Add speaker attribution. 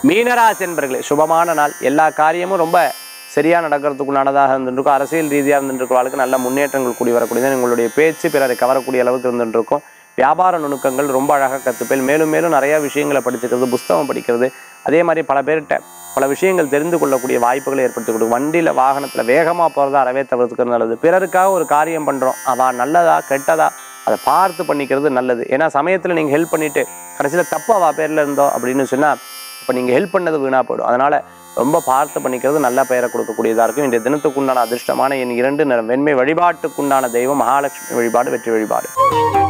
Speaker 1: மீனராசி என்பர்களே சுபமான நாள் எல்லா காரியமும் ரொம்ப சரியாக நடக்கிறதுக்குண்டானதாக இருந்துருக்கும் அரசியல் ரீதியாக இருந்துருக்கிறவர்களுக்கு நல்ல முன்னேற்றங்கள் கூடி வரக்கூடியது உங்களுடைய பேச்சு பிறரை கவரக்கூடிய அளவுக்கு இருந்துருக்கும் வியாபார நுணுக்கங்கள் ரொம்ப அழகாக கற்றுப்பேன் மேலும் மேலும் நிறையா விஷயங்களை படிச்சுக்கிறது புஸ்தகம் படிக்கிறது அதே மாதிரி பல பேர்கிட்ட பல விஷயங்கள் தெரிந்து கொள்ளக்கூடிய வாய்ப்புகளை ஏற்படுத்தி கொடுக்கும் வண்டியில் வாகனத்தில் வேகமாக போகிறத அறவே தவிர்த்துக்கிறது நல்லது பிறருக்காக ஒரு காரியம் பண்ணுறோம் அவள் நல்லதா கெட்டதா அதை பார்த்து பண்ணிக்கிறது நல்லது ஏன்னா சமயத்தில் நீங்கள் ஹெல்ப் பண்ணிவிட்டு கடைசியில் தப்பு அவள் பேரில் இருந்தோம் அப்படின்னு சொன்னால் இப்போ நீங்கள் ஹெல்ப் பண்ணது வீணாக போயிடும் அதனால் ரொம்ப பார்த்து பண்ணிக்கிறது நல்ல பெயரை கொடுக்கக்கூடியதாக இருக்கும் இன்றைய தினத்துக்குண்டான அதிர்ஷ்டமான என் இரண்டு நிறம் வெண்மை வழிபாட்டுக்குண்டான தெய்வம் மகாலட்சுமி வழிபாடு வெற்றி வழிபாடு